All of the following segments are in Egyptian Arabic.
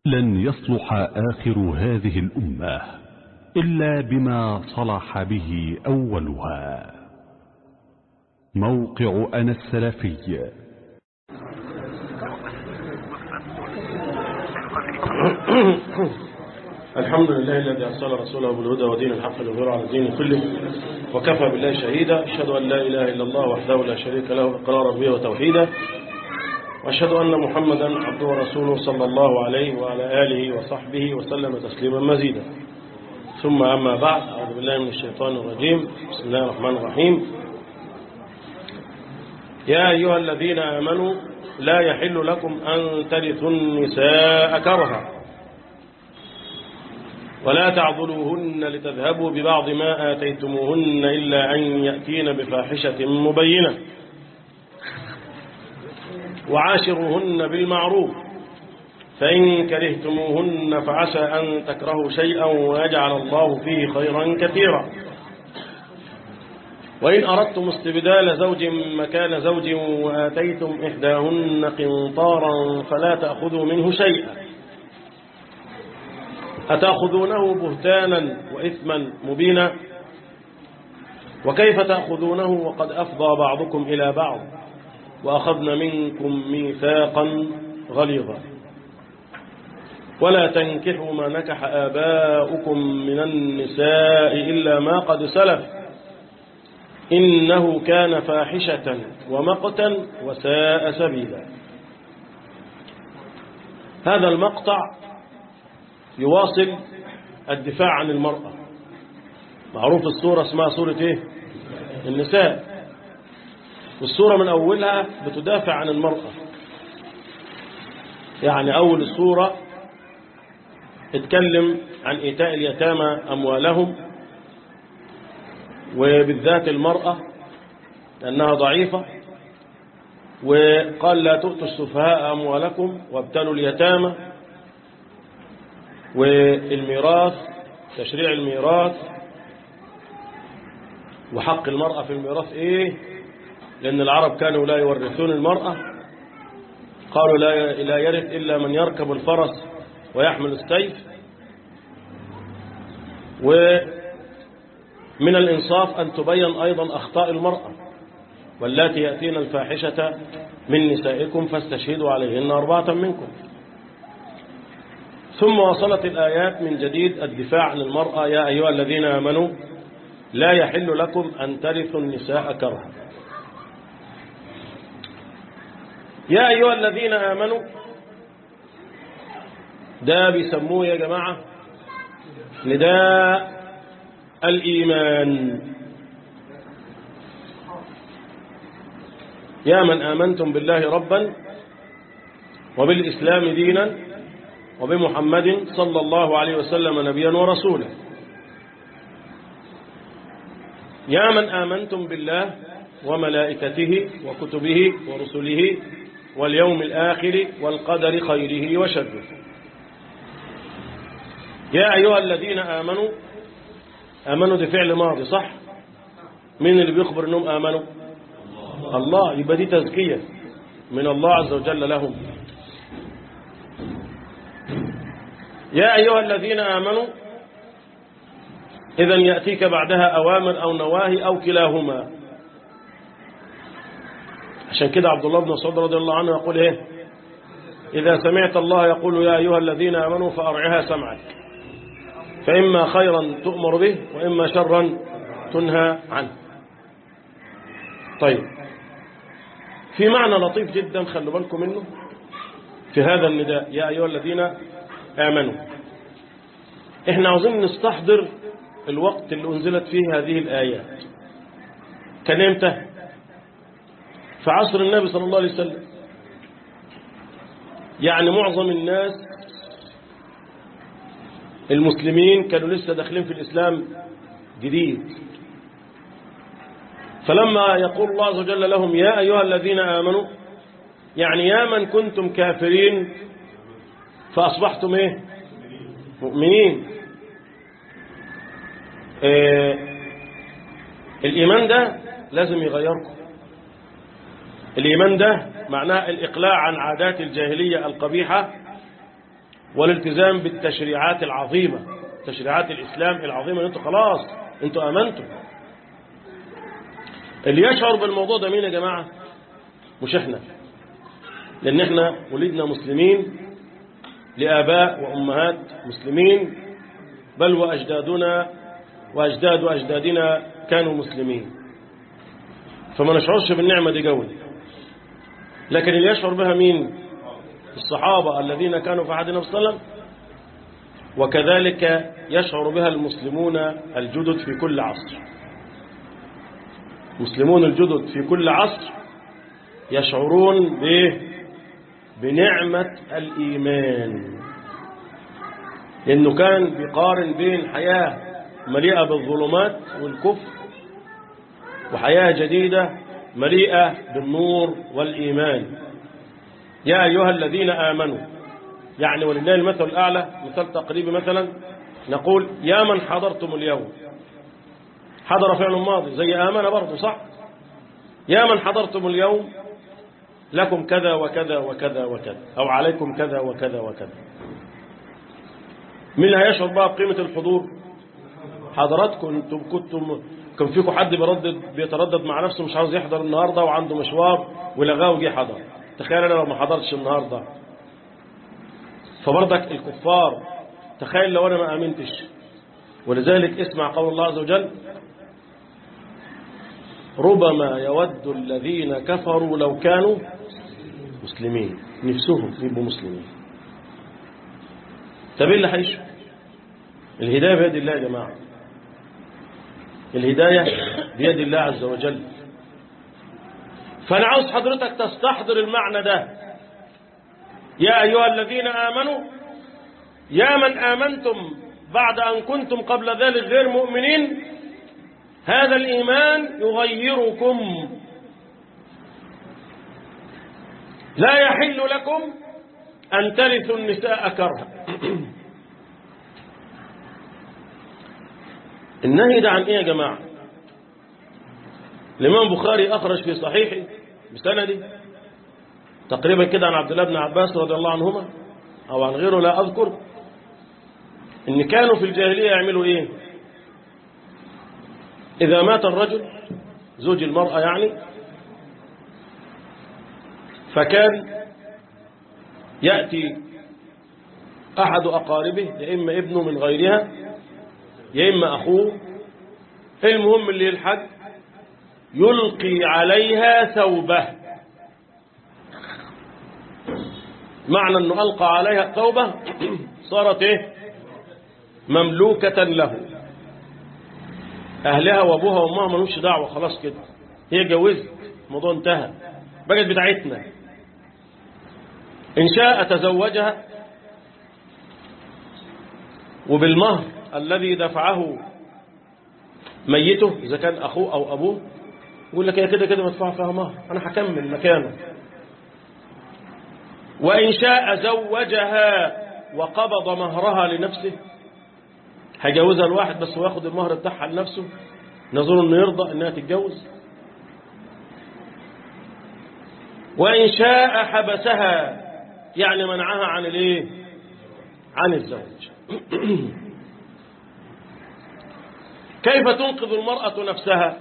لن يصلح آخر هذه الأمة إلا بما صلح به أولها موقع أنا السلفي الحمد لله الذي أرسل رسوله بالهدى ودين الحق ليظهره على الدين كله وكفى بالله شهيدا أشهد أن لا إله إلا الله وحده لا شريك له إقرارا به وتوحيدا وأشهد أن محمدا عبده ورسوله صلى الله عليه وعلى آله وصحبه وسلم تسليما مزيدا ثم أما بعد أعوذ بالله من الشيطان الرجيم بسم الله الرحمن الرحيم يا أيها الذين آمنوا لا يحل لكم أن ترثوا النساء كرها ولا تعضلوهن لتذهبوا ببعض ما آتيتموهن إلا أن يأتين بفاحشة مبينة وعاشروهن بالمعروف فإن كرهتموهن فعسى أن تكرهوا شيئا ويجعل الله فيه خيرا كثيرا وإن أردتم استبدال زوج مكان زوج وآتيتم إحداهن قنطارا فلا تأخذوا منه شيئا أتأخذونه بهتانا وإثما مبينا وكيف تأخذونه وقد أفضى بعضكم إلى بعض وأخذن منكم ميثاقا غليظا ولا تنكحوا ما نكح آباؤكم من النساء إلا ما قد سلف إنه كان فاحشة ومقتا وساء سبيلا هذا المقطع يواصل الدفاع عن المرأة معروف الصورة اسمها صورة ايه النساء والصورة من أولها بتدافع عن المرأة يعني أول الصورة اتكلم عن إيتاء اليتامى أموالهم وبالذات المرأة لأنها ضعيفة وقال لا تؤتوا السفهاء أموالكم وابتلوا اليتامى والميراث تشريع الميراث وحق المرأة في الميراث ايه لأن العرب كانوا لا يورثون المرأة قالوا لا لا يرث إلا من يركب الفرس ويحمل السيف ومن الإنصاف أن تبين أيضا أخطاء المرأة واللاتي يأتين الفاحشة من نسائكم فاستشهدوا عليهن أربعة منكم ثم وصلت الآيات من جديد الدفاع عن المرأة يا أيها الذين آمنوا لا يحل لكم أن ترثوا النساء كرها يا أيها الذين آمنوا ده بيسموه يا جماعة نداء الإيمان يا من آمنتم بالله ربا وبالإسلام دينا وبمحمد صلى الله عليه وسلم نبيا ورسولا يا من آمنتم بالله وملائكته وكتبه ورسله واليوم الآخر والقدر خيره وشره يا أيها الذين آمنوا آمنوا دي فعل ماضي صح مين اللي بيخبر أنهم آمنوا الله يبقى دي تزكية من الله عز وجل لهم يا أيها الذين آمنوا إذا يأتيك بعدها أوامر أو نواهي أو كلاهما عشان كده عبد الله بن مسعود رضي الله عنه يقول إيه إذا سمعت الله يقول يا أيها الذين آمنوا فأرعها سمعك فإما خيرا تؤمر به وإما شرا تنهى عنه طيب في معنى لطيف جدا خلوا بالكم منه في هذا النداء يا أيها الذين آمنوا احنا عاوزين نستحضر الوقت اللي أنزلت فيه هذه الآيات كان امتى في عصر النبي صلى الله عليه وسلم يعني معظم الناس المسلمين كانوا لسه داخلين في الإسلام جديد فلما يقول الله عز وجل لهم يا أيها الذين آمنوا يعني يا من كنتم كافرين فأصبحتم إيه مؤمنين إيه الإيمان ده لازم يغيركم الإيمان ده معناه الإقلاع عن عادات الجاهلية القبيحة والالتزام بالتشريعات العظيمة تشريعات الإسلام العظيمة أنتوا خلاص أنتوا أمنتوا اللي يشعر بالموضوع ده مين يا جماعة مش احنا لأن احنا ولدنا مسلمين لآباء وأمهات مسلمين بل وأجدادنا وأجداد أجدادنا كانوا مسلمين فما نشعرش بالنعمة دي قوي لكن اللي يشعر بها مين الصحابة الذين كانوا في عهد النبي صلى الله عليه وسلم وكذلك يشعر بها المسلمون الجدد في كل عصر المسلمون الجدد في كل عصر يشعرون به بنعمة الإيمان لأنه كان بيقارن بين حياة مليئة بالظلمات والكفر وحياة جديدة مليئة بالنور والإيمان يا أيها الذين آمنوا يعني ولله المثل الأعلى مثال تقريبي مثلا نقول يا من حضرتم اليوم حضر فعل ماضي زي آمن برضه صح يا من حضرتم اليوم لكم كذا وكذا وكذا وكذا أو عليكم كذا وكذا وكذا مين اللي هيشعر بقى بقيمة الحضور حضراتكم انتم كنتم كان فيكم حد بيردد بيتردد مع نفسه مش عاوز يحضر النهارده وعنده مشوار ولغاه وجه حضر تخيل انا لو ما حضرتش النهارده فبرضك الكفار تخيل لو انا ما امنتش ولذلك اسمع قول الله عز وجل ربما يود الذين كفروا لو كانوا مسلمين نفسهم يبقوا مسلمين طب ايه اللي هيشفى الهدايه بيد الله يا جماعه الهدايه بيد الله عز وجل فانا عاوز حضرتك تستحضر المعنى ده يا ايها الذين امنوا يا من امنتم بعد ان كنتم قبل ذلك غير مؤمنين هذا الايمان يغيركم لا يحل لكم أن ترثوا النساء كرها النهي ده عن إيه يا جماعة الإمام بخاري أخرج في صحيحه بسنده تقريبا كده عن عبد الله بن عباس رضي الله عنهما أو عن غيره لا أذكر إن كانوا في الجاهلية يعملوا إيه إذا مات الرجل زوج المرأة يعني فكان يأتي أحد أقاربه يا إما ابنه من غيرها يا إما أخوه المهم اللي يلحق يلقي عليها ثوبه معنى أنه ألقى عليها ثوبه صارت إيه مملوكة له أهلها وأبوها وأمها ما لهمش دعوة خلاص كده هي جوزت الموضوع انتهى بقت بتاعتنا إن شاء تزوجها وبالمهر الذي دفعه ميته إذا كان أخوه أو أبوه يقول لك هي كده كده مدفوع فيها مهر أنا هكمل مكانه وإن شاء زوجها وقبض مهرها لنفسه هيجوزها الواحد بس هو ياخد المهر بتاعها لنفسه نظر انه يرضى انها تتجوز وإن شاء حبسها يعني منعها عن الايه عن الزواج كيف تنقذ المرأة نفسها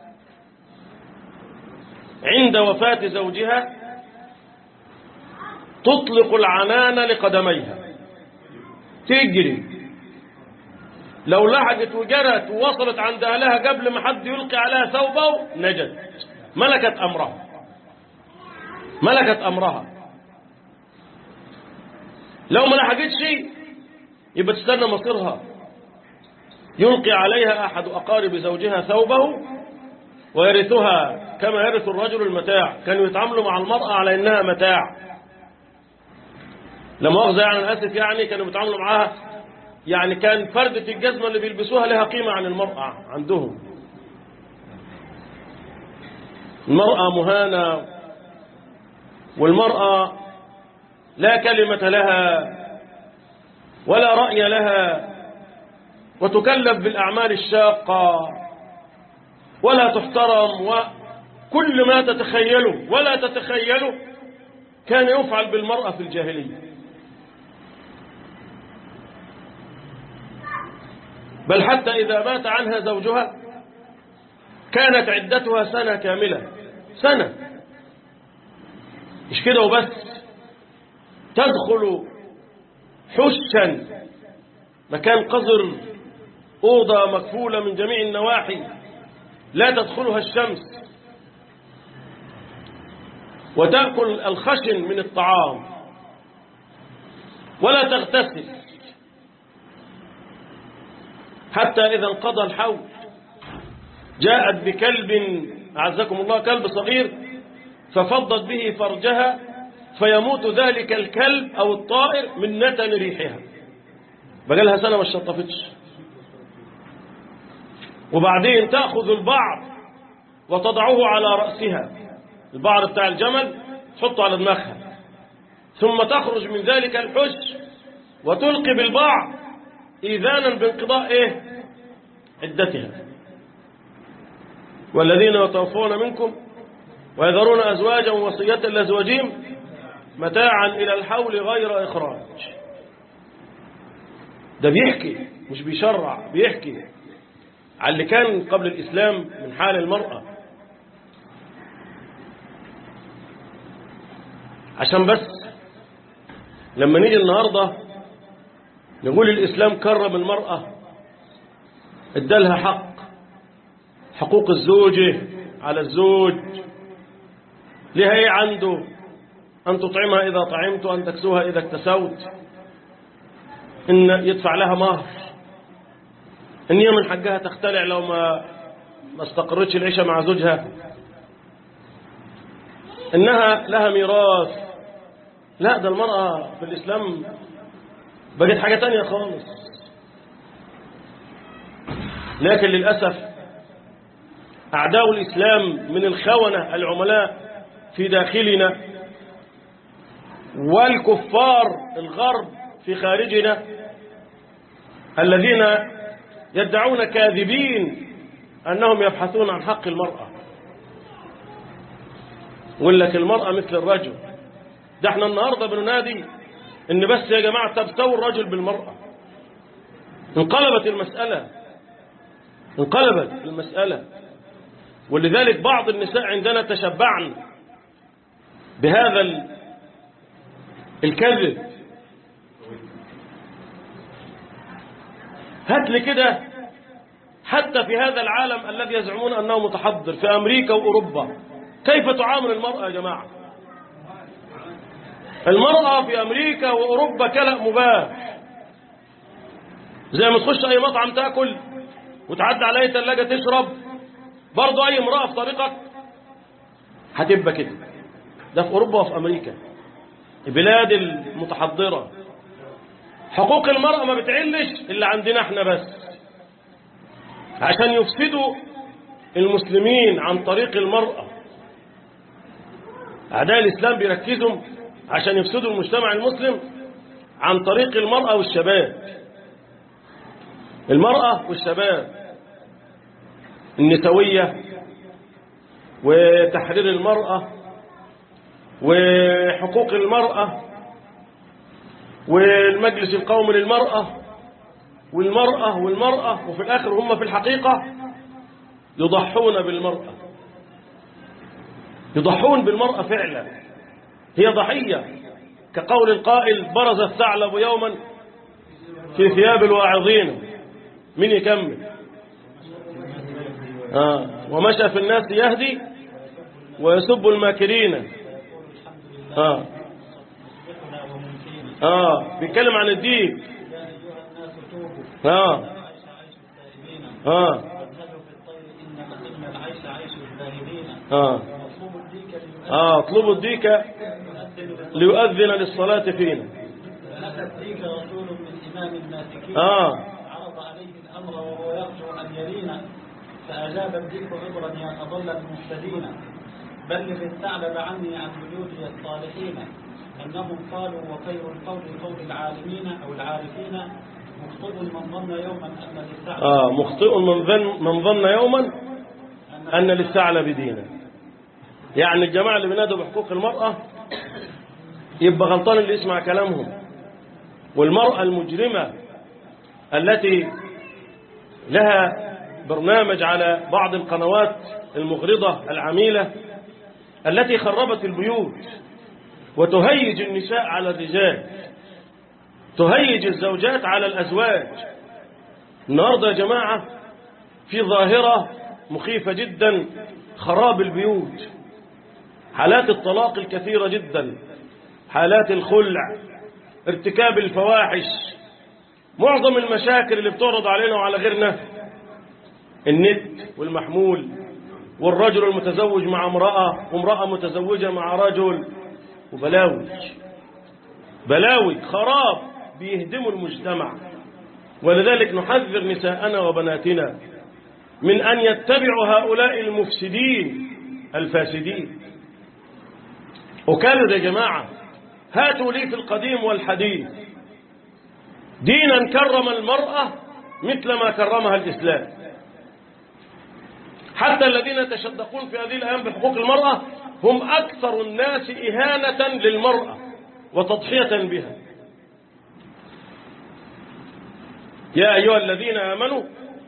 عند وفاة زوجها تطلق العنان لقدميها تجري لو لحقت وجرت ووصلت عند أهلها قبل ما حد يلقي عليها ثوبه نجت ملكت أمرها ملكت أمرها لو ما لحقتش يبقى تستنى مصيرها يلقي عليها أحد أقارب زوجها ثوبه ويرثها كما يرث الرجل المتاع كانوا يتعاملوا مع المرأة على إنها متاع لما أخذ يعني أنا آسف يعني كانوا بيتعاملوا معاها يعني كان فردة الجزمة اللي بيلبسوها لها قيمة عن المرأة عندهم المرأة مهانة والمرأة لا كلمة لها ولا رأي لها وتكلف بالأعمال الشاقة ولا تحترم وكل ما تتخيله ولا تتخيله كان يفعل بالمرأة في الجاهلية بل حتى إذا مات عنها زوجها كانت عدتها سنة كاملة سنة مش كده وبس تدخل حشا مكان قذر أوضة مكفولة من جميع النواحي لا تدخلها الشمس وتأكل الخشن من الطعام ولا تغتسل حتى إذا انقضى الحول جاءت بكلب أعزكم الله كلب صغير ففضت به فرجها فيموت ذلك الكلب أو الطائر من نتن ريحها بقى لها سنة ما شطفتش وبعدين تأخذ البعض وتضعه على رأسها البعض بتاع الجمل تحطه على دماغها ثم تخرج من ذلك الحش وتلقي بالبعض إيذانا بانقضاء إيه؟ عدتها والذين يتوفون منكم ويذرون أزواجا وصية لأزواجهم متاعا إلى الحول غير إخراج ده بيحكي مش بيشرع بيحكي على اللي كان قبل الإسلام من حال المرأة عشان بس لما نيجي النهاردة نقول الإسلام كرم المرأة ادالها حق حقوق الزوجة على الزوج لها ايه عنده أن تطعمها إذا طعمت وأن تكسوها إذا اكتسوت إن يدفع لها مهر إن هي من حقها تختلع لو ما ما استقرتش العيشة مع زوجها إنها لها ميراث لا ده المرأة في الإسلام بقت حاجة تانية خالص لكن للأسف أعداء الإسلام من الخونة العملاء في داخلنا والكفار الغرب في خارجنا الذين يدعون كاذبين أنهم يبحثون عن حق المرأة يقول لك المرأة مثل الرجل ده احنا النهاردة بننادي ان بس يا جماعة تبتوي الرجل بالمرأة انقلبت المسألة انقلبت المسألة ولذلك بعض النساء عندنا تشبعن بهذا الكذب هات لي كده حتى في هذا العالم الذي يزعمون أنه متحضر في أمريكا وأوروبا كيف تعامل المرأة يا جماعة المرأة في أمريكا وأوروبا كلأ مباح زي ما تخش أي مطعم تاكل وتعدي على أي ثلاجة تشرب برضه أي امرأة في طريقك هتبقى كده ده في أوروبا وفي أمريكا البلاد المتحضرة حقوق المرأة ما بتعلش إلا عندنا احنا بس عشان يفسدوا المسلمين عن طريق المرأة أعداء الإسلام بيركزوا عشان يفسدوا المجتمع المسلم عن طريق المرأة والشباب المرأة والشباب النسوية وتحرير المرأة وحقوق المرأة والمجلس القومي للمرأة والمرأة والمرأة وفي الآخر هم في الحقيقة يضحون بالمرأة يضحون بالمرأة فعلا هي ضحية كقول القائل برز الثعلب يوما في ثياب الواعظين من يكمل آه ومشى في الناس يهدي ويسب الماكرين آه آه بيتكلم عن الدين آه آه آه آه اطلبوا الديك ليؤذن للصلاة فينا أتى الديك رسول من إمام الناسكين آه عرض عليه الأمر وهو يرجو أن يلينا فأجاب الديك عذرا يا أضل المهتدين بلغ الثعلب عني عن وجودي الصالحين أنهم قالوا وخير القول قول العالمين أو العارفين مخطئ من ظن يوما أن للثعلب آه مخطئ من ظن من ظن يوما أن للثعلب دينا يعني الجماعة اللي بينادوا بحقوق المرأة يبقى غلطان اللي يسمع كلامهم والمرأة المجرمة التي لها برنامج على بعض القنوات المغرضة العميلة التي خربت البيوت وتهيج النساء على الرجال تهيج الزوجات على الأزواج النهاردة يا جماعة في ظاهرة مخيفة جدا خراب البيوت حالات الطلاق الكثيرة جدا حالات الخلع ارتكاب الفواحش معظم المشاكل اللي بتعرض علينا وعلى غيرنا النت والمحمول والرجل المتزوج مع امرأة وامرأة متزوجة مع رجل وبلاوي بلاوي خراب بيهدموا المجتمع ولذلك نحذر نساءنا وبناتنا من أن يتبعوا هؤلاء المفسدين الفاسدين أكرر يا جماعة هاتوا لي في القديم والحديث دينا كرم المرأة مثل ما كرمها الإسلام حتى الذين يتشدقون في هذه الأيام بحقوق المرأة هم أكثر الناس إهانة للمرأة وتضحية بها يا أيها الذين آمنوا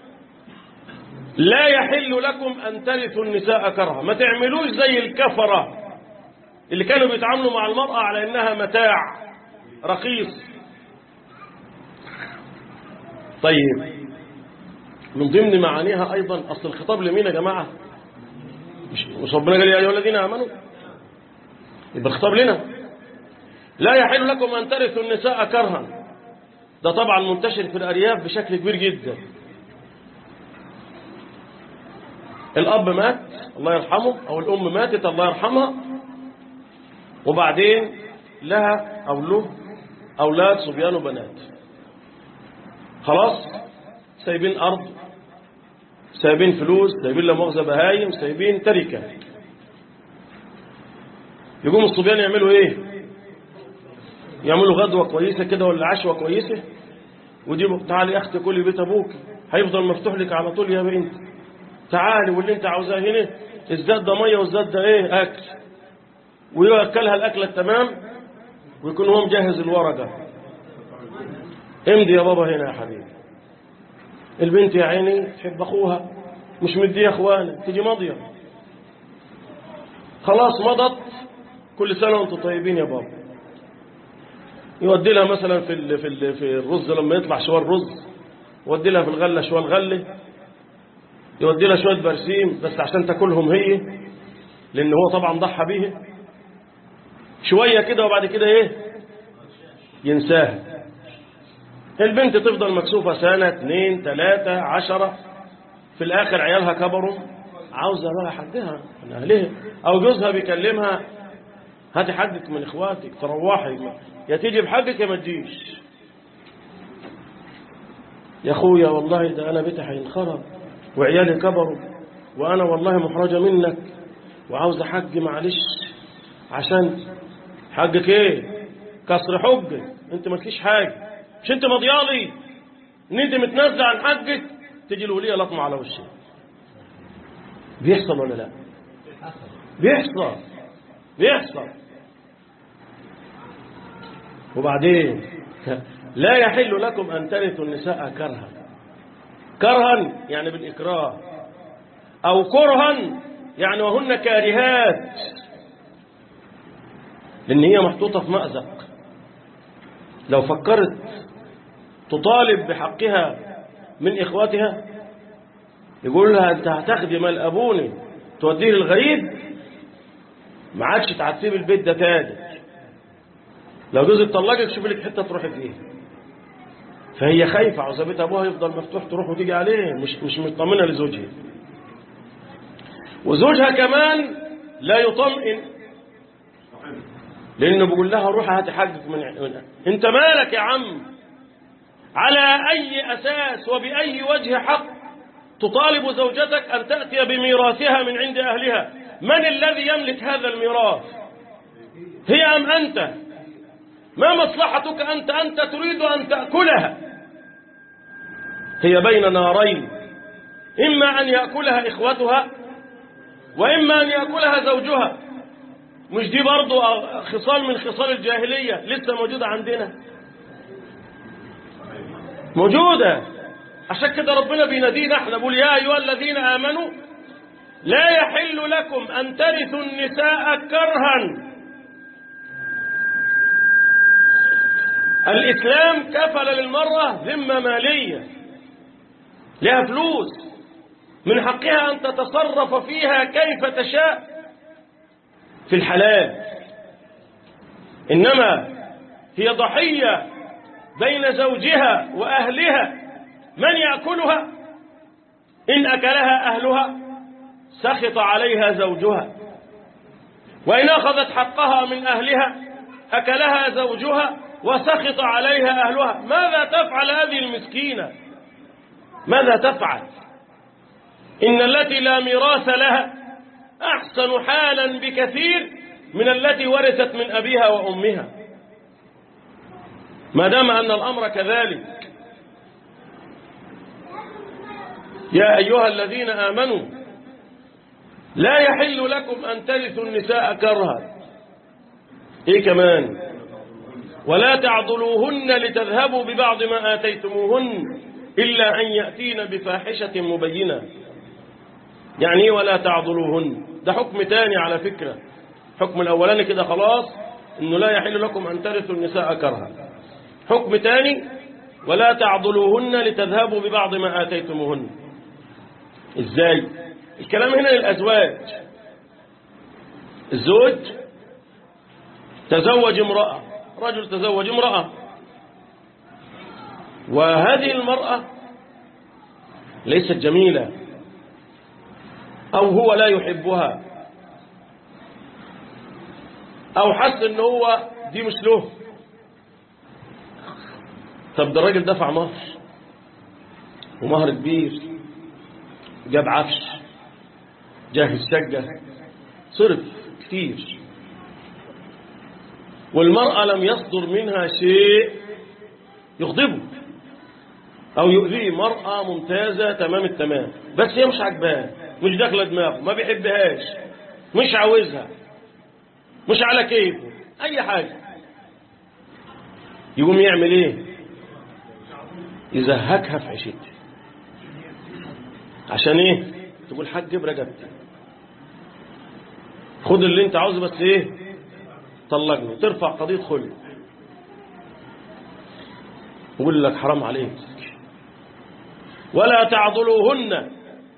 لا يحل لكم أن ترثوا النساء كرها ما تعملوش زي الكفرة اللي كانوا بيتعاملوا مع المرأة على إنها متاع رخيص طيب من ضمن معانيها أيضا أصل الخطاب لمين يا جماعة مش مش ربنا قال يا أيها الذين آمنوا يبقى الخطاب لنا لا يحل لكم أن ترثوا النساء كرها ده طبعا منتشر في الأرياف بشكل كبير جدا الأب مات الله يرحمه أو الأم ماتت الله يرحمها وبعدين لها أو له أولاد صبيان وبنات خلاص سايبين أرض سايبين فلوس سايبين لا مؤاخذة بهايم سايبين تركة يقوم الصبيان يعملوا ايه يعملوا غدوة كويسة كده ولا عشوة كويسة ويجيبوا تعالي يا اختي كلي بيت ابوك هيفضل مفتوح لك على طول يا بنت تعالي واللي انت عاوزاه هنا الزاد ده ميه والزاد ده ايه اكل وياكلها الاكله التمام ويكون هو مجهز الورقه امضي يا بابا هنا يا حبيبي البنت يا عيني تحب اخوها مش مديه اخوانه تيجي ماضيه خلاص مضت كل سنه وانتم طيبين يا بابا يودي لها مثلا في ال في ال في الرز لما يطلع شوال رز يودي لها في الغله شوال غله يودي لها شويه برسيم بس عشان تاكلهم هي لان هو طبعا ضحى بيه شويه كده وبعد كده ايه ينساها البنت تفضل مكسوفة سنة اثنين ثلاثة عشرة في الآخر عيالها كبروا عاوزة بقى حدها من أهلها أو جوزها بيكلمها هاتي حقك من إخواتك تروحي يا تيجي بحقك يا ما تجيش يا أخويا والله ده أنا بيتي هينخرب وعيالي كبروا وأنا والله محرجة منك وعاوزة حقي معلش عشان حقك إيه كسر حجك أنت مالكيش حاجة مش انت مضيالي ان انت متنزع عن حقك تجي الوليه لطمه على وشك بيحصل ولا لا بيحصل بيحصل وبعدين لا يحل لكم ان ترثوا النساء كرها كرها يعني بالاكراه او كرها يعني وهن كارهات لان هي محطوطه في مأزق لو فكرت تطالب بحقها من إخواتها يقول لها أنت هتاخدي مال أبوني توديه للغريب ما عادش تعتسيب البيت ده تاني لو جوزك طلقك شوف لك حتة تروحي فيها فهي خايفة عاوزة بيت أبوها يفضل مفتوح تروح وتيجي عليه مش مش مطمنة لزوجها وزوجها كمان لا يطمئن لأنه بيقول لها روح هاتي حقك من أنت مالك يا عم على أي أساس وبأي وجه حق تطالب زوجتك أن تأتي بميراثها من عند أهلها من الذي يملك هذا الميراث هي أم أنت ما مصلحتك أنت أنت تريد أن تأكلها هي بين نارين إما أن يأكلها إخوتها وإما أن يأكلها زوجها مش دي برضو خصال من خصال الجاهلية لسه موجودة عندنا موجودة عشان كده ربنا بينادينا احنا بيقول يا أيها الذين آمنوا لا يحل لكم أن ترثوا النساء كرها الإسلام كفل للمرأة ذمة مالية لها فلوس من حقها أن تتصرف فيها كيف تشاء في الحلال إنما هي ضحية بين زوجها وأهلها من يأكلها إن أكلها أهلها سخط عليها زوجها وإن أخذت حقها من أهلها أكلها زوجها وسخط عليها أهلها ماذا تفعل هذه المسكينة ماذا تفعل إن التي لا ميراث لها أحسن حالا بكثير من التي ورثت من أبيها وأمها ما دام أن الأمر كذلك يا أيها الذين آمنوا لا يحل لكم أن ترثوا النساء كرها إيه كمان ولا تعضلوهن لتذهبوا ببعض ما آتيتموهن إلا أن يأتين بفاحشة مبينة يعني إيه ولا تعضلوهن ده حكم تاني على فكرة حكم الأولاني كده خلاص إنه لا يحل لكم أن ترثوا النساء كرها حكم تاني ولا تعضلوهن لتذهبوا ببعض ما آتيتموهن إزاي الكلام هنا للأزواج الزوج تزوج امرأة رجل تزوج امرأة وهذه المرأة ليست جميلة أو هو لا يحبها أو حس إن هو دي مش له طب ده الراجل دفع مهر ومهر كبير جاب عفش جاهز شقة صرف كتير والمرأة لم يصدر منها شيء يغضبه أو يؤذيه مرأة ممتازة تمام التمام بس هي مش عجباه مش داخلة دماغه ما بيحبهاش مش عاوزها مش على كيفه أي حاجة يقوم يعمل إيه يزهكها في عيشتها عشان إيه تقول حاج برجبتي خد اللي انت عاوزه بس ايه طلقني ترفع قضية خلع يقول لك حرام عليك ولا تعضلوهن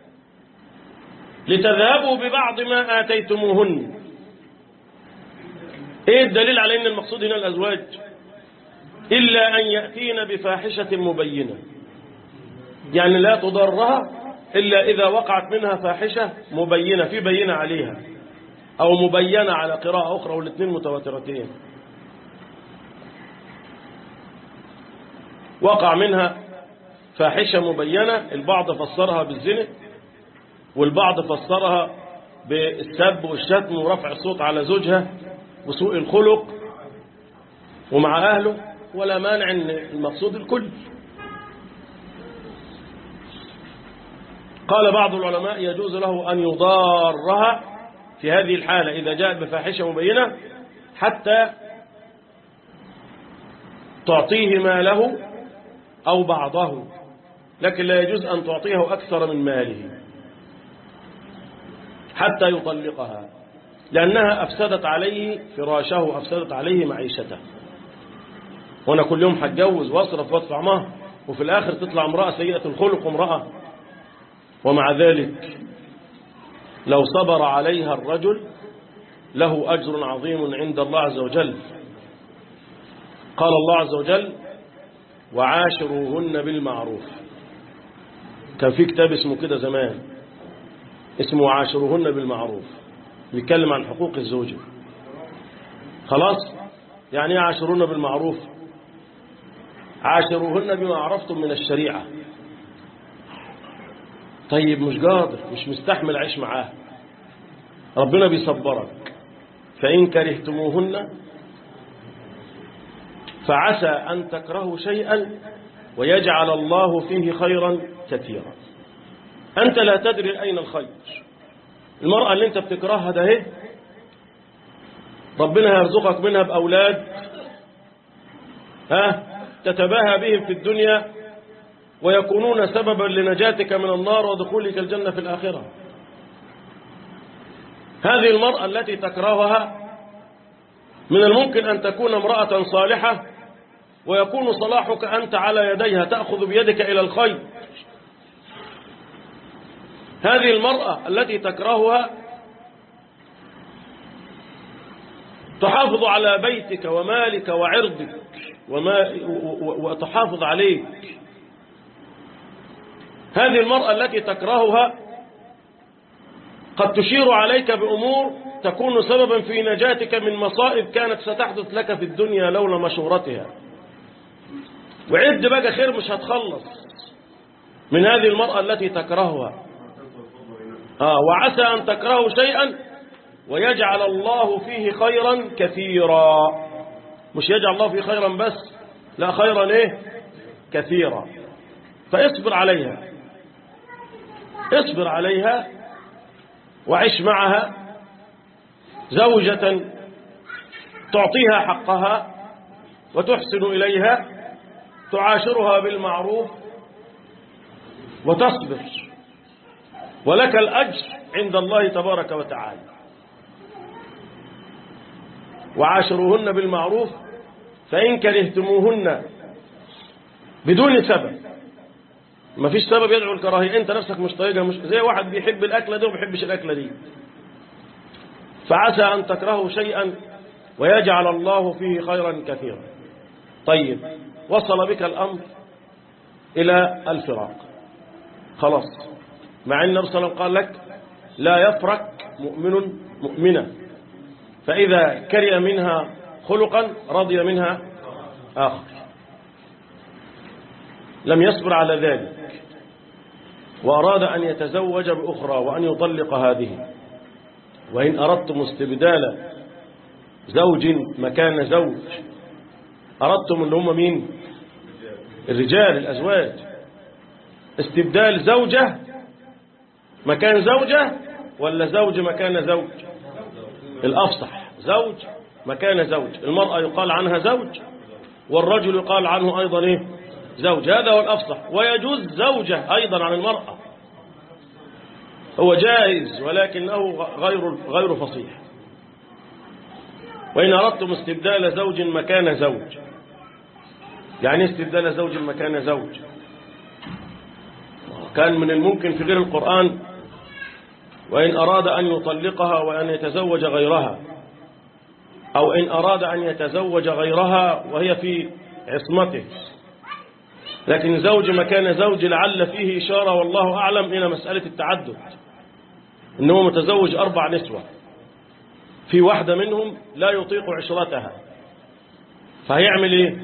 لتذهبوا ببعض ما آتيتموهن ايه الدليل على ان المقصود هنا الازواج الا ان يأتين بفاحشة مبينة يعني لا تضرها الا اذا وقعت منها فاحشة مبينة في بينة عليها أو مبينة على قراءة أخرى والاثنين متواترتين وقع منها فاحشة مبينة البعض فسرها بالزنا والبعض فسرها بالسب والشتم ورفع الصوت على زوجها وسوء الخلق ومع أهله ولا مانع ان المقصود الكل قال بعض العلماء يجوز له أن يضارها في هذه الحالة إذا جاءت بفاحشة مبينة حتى تعطيه ماله أو بعضه لكن لا يجوز أن تعطيه أكثر من ماله حتى يطلقها لأنها أفسدت عليه فراشه أفسدت عليه معيشته وأنا كل يوم هتجوز وأصرف وأدفع مهر وفي الآخر تطلع امرأة سيئة الخلق امرأة ومع ذلك لو صبر عليها الرجل له أجر عظيم عند الله عز وجل قال الله عز وجل وعاشروهن بالمعروف كان في كتاب اسمه كده زمان اسمه عاشروهن بالمعروف بيتكلم عن حقوق الزوجة خلاص يعني ايه عاشروهن بالمعروف عاشروهن بما عرفتم من الشريعة طيب مش قادر مش مستحمل عيش معاه ربنا بيصبرك فإن كرهتموهن فعسى أن تكرهوا شيئا ويجعل الله فيه خيرا كثيرا أنت لا تدري أين الخير المرأة اللي أنت بتكرهها ده اهي ربنا يرزقك منها بأولاد ها تتباهى بهم في الدنيا ويكونون سببا لنجاتك من النار ودخولك الجنة في الآخرة هذه المرأة التي تكرهها من الممكن أن تكون امرأة صالحة ويكون صلاحك أنت على يديها تأخذ بيدك إلى الخير هذه المرأة التي تكرهها تحافظ على بيتك ومالك وعرضك وما وتحافظ عليك هذه المرأة التي تكرهها قد تشير عليك بأمور تكون سببا في نجاتك من مصائب كانت ستحدث لك في الدنيا لولا مشورتها وعد بقى خير مش هتخلص من هذه المرأة التي تكرهها آه وعسى أن تكرهوا شيئا ويجعل الله فيه خيرا كثيرا مش يجعل الله فيه خيرا بس لا خيرا ايه كثيرا فاصبر عليها اصبر عليها وعش معها زوجة تعطيها حقها وتحسن إليها تعاشرها بالمعروف وتصبر ولك الأجر عند الله تبارك وتعالى وعاشروهن بالمعروف فإن كرهتموهن بدون سبب ما فيش سبب يدعو الكراهية انت نفسك مش طايقها مش زي واحد بيحب الأكلة دي وما بيحبش الأكلة دي فعسى أن تكرهوا شيئا ويجعل الله فيه خيرا كثيرا طيب وصل بك الأمر إلى الفراق خلاص مع أن النبي صلى الله عليه وسلم قال لك لا يفرق مؤمن مؤمنة فإذا كره منها خلقا رضي منها آخر لم يصبر على ذلك وأراد أن يتزوج بأخرى وأن يطلق هذه وإن أردتم استبدال زوج مكان زوج أردتم اللي هم مين الرجال الأزواج استبدال زوجة مكان زوجة ولا زوج مكان زوج الأفصح زوج مكان زوج المرأة يقال عنها زوج والرجل يقال عنه أيضا إيه زوج هذا هو الأفصح ويجوز زوجة أيضا عن المرأة هو جائز ولكنه غير غير فصيح وإن أردتم استبدال زوج مكان زوج يعني استبدال زوج مكان زوج كان من الممكن في غير القرآن وإن أراد أن يطلقها وأن يتزوج غيرها أو إن أراد أن يتزوج غيرها وهي في عصمته لكن زوج مكان زوج لعل فيه إشارة والله أعلم إلى مسألة التعدد إنه متزوج أربع نسوة في واحدة منهم لا يطيق عشرتها فهيعمل إيه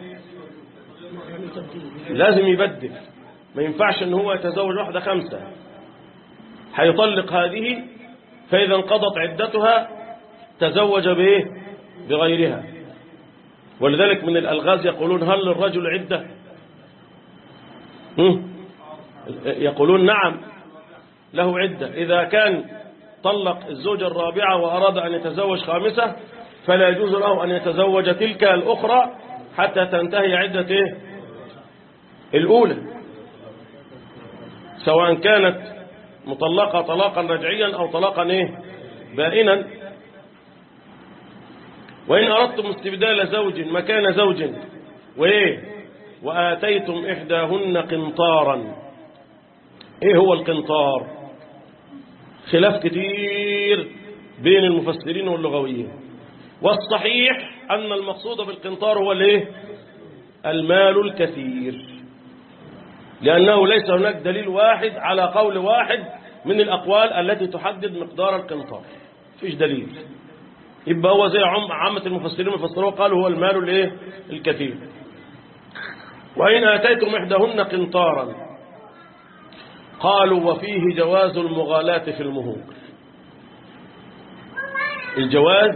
لازم يبدل ما ينفعش إن هو يتزوج واحدة خمسة هيطلق هذه فإذا انقضت عدتها تزوج بإيه بغيرها ولذلك من الألغاز يقولون هل للرجل عدة هم؟ يقولون نعم له عدة إذا كان طلق الزوجة الرابعة وأراد أن يتزوج خامسة فلا يجوز له أن يتزوج تلك الأخرى حتى تنتهي عدة إيه؟ الأولى سواء كانت مطلقة طلاقا رجعيا أو طلاقا إيه؟ بائنا وإن أردتم استبدال زوج مكان زوج وإيه وآتيتم إحداهن قنطارا إيه هو القنطار خلاف كتير بين المفسرين واللغويين والصحيح أن المقصود بالقنطار هو الايه المال الكثير لأنه ليس هناك دليل واحد على قول واحد من الأقوال التي تحدد مقدار القنطار فيش دليل يبقى هو زي عم عامة المفسرين المفسرون قالوا هو المال الايه الكثير وإن آتيتم إحداهن قنطارا قالوا وفيه جواز المغالاة في المهور الجواز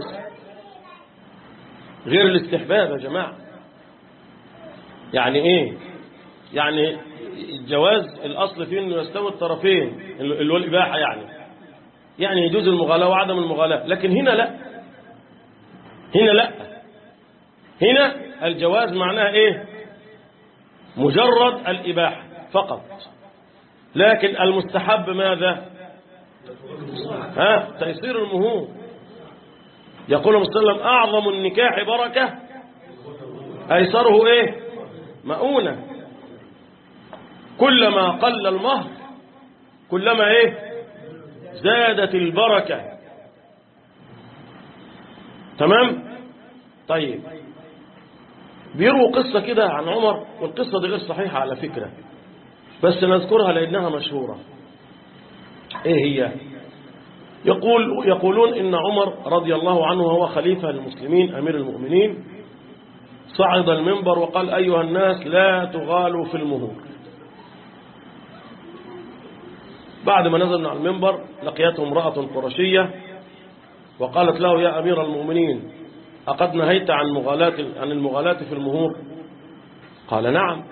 غير الاستحباب يا جماعة يعني ايه يعني الجواز الأصل فيه انه يستوي الطرفين اللي هو الإباحة يعني يعني يجوز المغالاة وعدم المغالاة لكن هنا لا هنا لا هنا الجواز معناها ايه مجرد الإباحة فقط لكن المستحب ماذا ها تيسير المهور يقول النبي صلى الله عليه وسلم أعظم النكاح بركة أيسره إيه مؤونة كلما قل المهر كلما إيه زادت البركة تمام طيب بيروا قصة كده عن عمر والقصة دي غير صحيحة على فكرة بس نذكرها لأنها مشهورة إيه هي يقول يقولون إن عمر رضي الله عنه هو خليفة المسلمين أمير المؤمنين صعد المنبر وقال أيها الناس لا تغالوا في المهور بعد ما نزل من على المنبر لقيته امرأة قرشية وقالت له يا أمير المؤمنين أقد نهيت عن مغالاة عن المغالاة في المهور قال نعم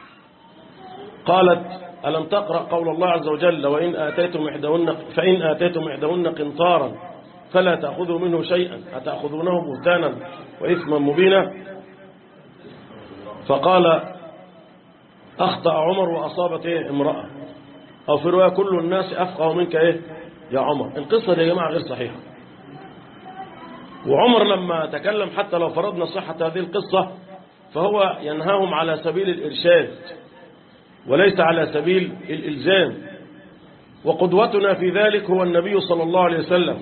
قالت ألم تقرأ قول الله عز وجل وإن آتيتم إحدهن فإن آتيتم إحدهن قنطارا فلا تأخذوا منه شيئا أتأخذونه بهتانا وإثما مبينا فقال أخطأ عمر وأصابت إيه امرأة أو في رواية كل الناس أفقه منك إيه يا عمر القصة دي يا جماعة غير صحيحة وعمر لما تكلم حتى لو فرضنا صحة هذه القصة فهو ينهاهم على سبيل الإرشاد وليس على سبيل الإلزام وقدوتنا في ذلك هو النبي صلى الله عليه وسلم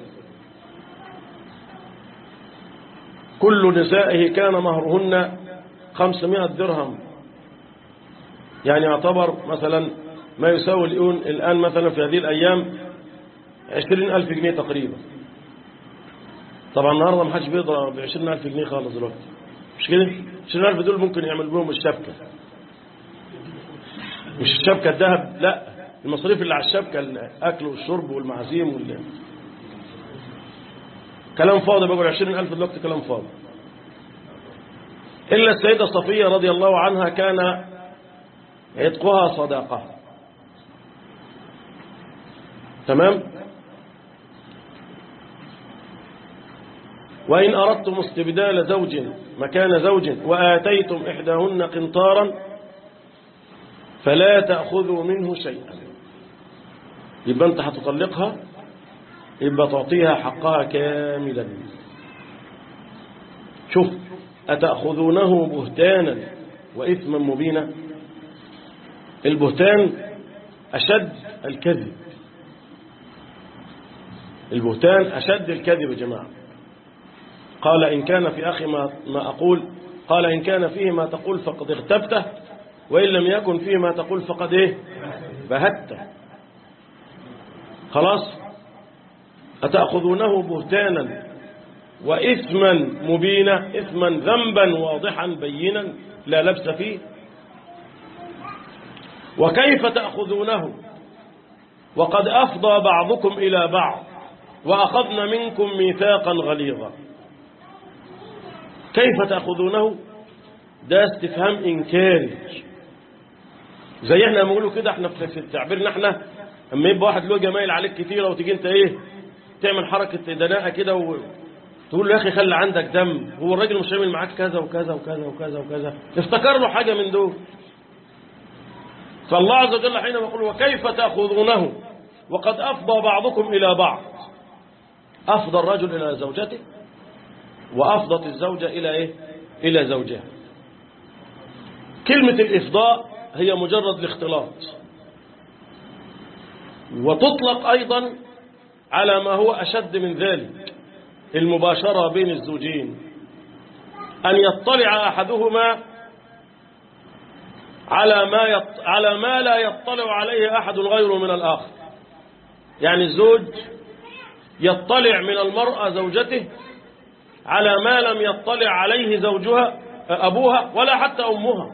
كل نسائه كان مهرهن خمسمائة درهم يعني يعتبر مثلا ما يساوي الآن مثلا في هذه الأيام عشرين ألف جنيه تقريبا طبعا النهاردة ما حدش بيضرب بعشرين ألف جنيه خالص دلوقتي مش كده عشرين ألف دول ممكن يعمل بهم الشبكة مش الشبكة الذهب لا المصاريف اللي على الشبكة الأكل والشرب والمعازيم وال كلام فاضي بقول عشرين ألف دلوقتي كلام فاضي إلا السيدة صفية رضي الله عنها كان عتقها صداقة تمام وإن أردتم استبدال زوج مكان زوج وآتيتم إحداهن قنطارا فلا تأخذوا منه شيئا يبقى أنت هتطلقها يبقى تعطيها حقها كاملا شوف أتأخذونه بهتانا وإثما مبينا البهتان أشد الكذب البهتان أشد الكذب يا جماعة قال إن كان في أخي ما, ما أقول قال إن كان فيه ما تقول فقد اغتبته وإن لم يكن فيه ما تقول فقد إيه بهته خلاص أتأخذونه بهتانا وإثما مبينا إثما ذنبا واضحا بينا لا لبس فيه وكيف تأخذونه وقد أفضى بعضكم إلى بعض وأخذنا منكم ميثاقا غليظا كيف تأخذونه ده استفهام إنكاري زي احنا لما نقوله كده احنا في تعبيرنا احنا اما يبقى واحد له جمايل عليك كتيرة وتيجي انت ايه تعمل حركة دناءة كده وتقول له يا اخي خلي عندك دم هو الراجل مش هيعمل معاك كذا وكذا وكذا وكذا وكذا افتكر له حاجة من دول فالله عز وجل حينما يقول وكيف تأخذونه وقد أفضى بعضكم إلى بعض أفضى الرجل إلى زوجته وأفضت الزوجة إلى إيه؟ إلى زوجها كلمة الإفضاء هي مجرد الاختلاط وتطلق أيضا على ما هو أشد من ذلك المباشرة بين الزوجين أن يطلع أحدهما على ما يط... على ما لا يطلع عليه أحد غيره من الآخر يعني الزوج يطلع من المرأة زوجته على ما لم يطلع عليه زوجها أبوها ولا حتى أمها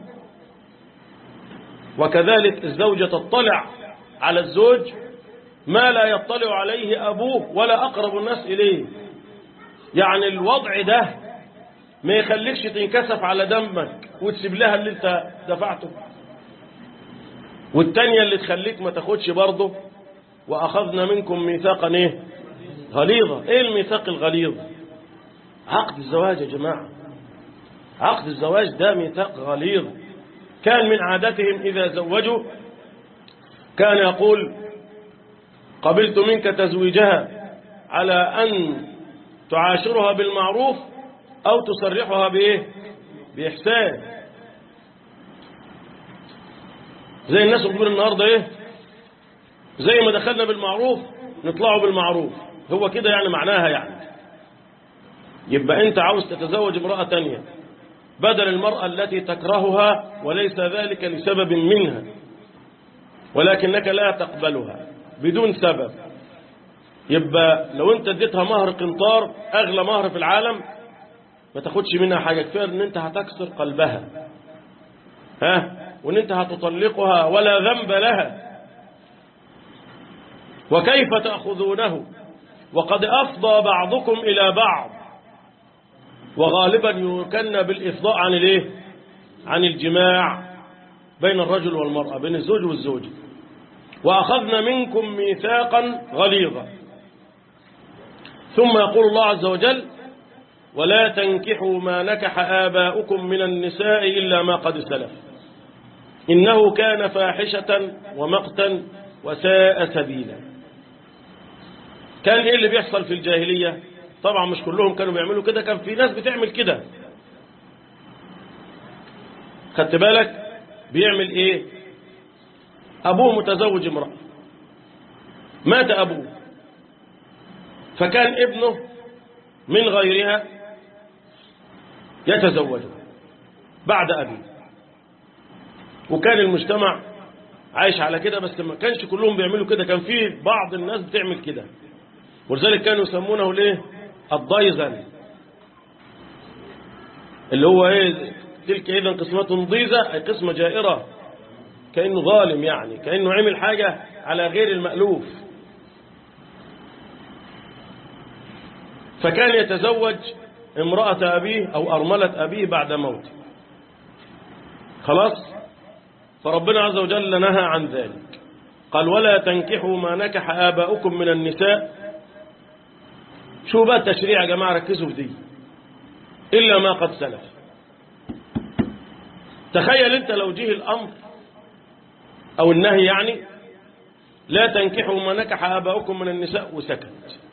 وكذلك الزوجة تطلع على الزوج ما لا يطلع عليه أبوه ولا أقرب الناس إليه يعني الوضع ده ما يخليكش تنكسف على دمك وتسيب لها اللي انت دفعته والتانية اللي تخليك ما تاخدش برضه وأخذنا منكم ميثاقا ايه غليظة ايه الميثاق الغليظ عقد الزواج يا جماعة عقد الزواج ده ميثاق غليظ كان من عادتهم إذا زوجوا كان يقول قبلت منك تزويجها على أن تعاشرها بالمعروف أو تسرحها بإيه بإحسان زي الناس بتقول النهاردة إيه زي ما دخلنا بالمعروف نطلعوا بالمعروف هو كده يعني معناها يعني يبقى أنت عاوز تتزوج امرأة تانية بدل المرأة التي تكرهها وليس ذلك لسبب منها ولكنك لا تقبلها بدون سبب يبقى لو انت اديتها مهر قنطار اغلى مهر في العالم ما تاخدش منها حاجة كفاية ان انت هتكسر قلبها ها وان انت هتطلقها ولا ذنب لها وكيف تأخذونه وقد أفضى بعضكم إلى بعض وغالبا يكن بالإفضاء عن الايه عن الجماع بين الرجل والمرأة بين الزوج والزوجة وأخذنا منكم ميثاقا غليظا ثم يقول الله عز وجل ولا تنكحوا ما نكح آباؤكم من النساء إلا ما قد سلف إنه كان فاحشة ومقتا وساء سبيلا كان إيه اللي بيحصل في الجاهلية طبعا مش كلهم كانوا بيعملوا كده كان في ناس بتعمل كده خدت بالك بيعمل ايه ابوه متزوج امرأة مات ابوه فكان ابنه من غيرها يتزوج بعد ابيه وكان المجتمع عايش على كده بس ما كانش كلهم بيعملوا كده كان في بعض الناس بتعمل كده ولذلك كانوا يسمونه ليه الضيزن اللي هو ايه تلك اذا قسمة ضيزة اي قسمة جائرة كأنه ظالم يعني كأنه عمل حاجة على غير المألوف فكان يتزوج امرأة أبيه أو أرملة أبيه بعد موته خلاص فربنا عز وجل نهى عن ذلك قال ولا تنكحوا ما نكح آباؤكم من النساء شو بقى التشريع يا جماعة ركزوا في دي إلا ما قد سلف تخيل انت لو جه الأمر أو النهي يعني لا تنكحوا ما نكح آباؤكم من النساء وسكت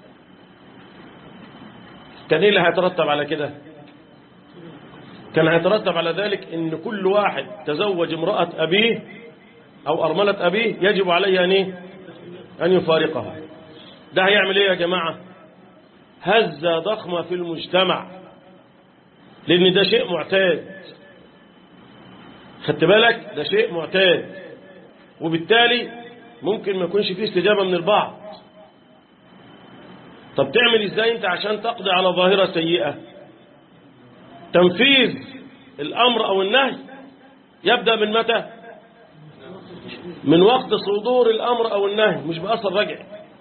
كان ايه اللي هيترتب على كده كان هيترتب على ذلك ان كل واحد تزوج امرأة أبيه أو أرملة أبيه يجب عليه أن, إيه؟ أن يفارقها ده هيعمل ايه يا جماعة هزة ضخمة في المجتمع لأن ده شيء معتاد خدت بالك ده شيء معتاد وبالتالي ممكن ما يكونش فيه استجابة من البعض طب تعمل ازاي انت عشان تقضي على ظاهرة سيئة تنفيذ الأمر أو النهي يبدأ من متى من وقت صدور الأمر أو النهي مش بأثر رجع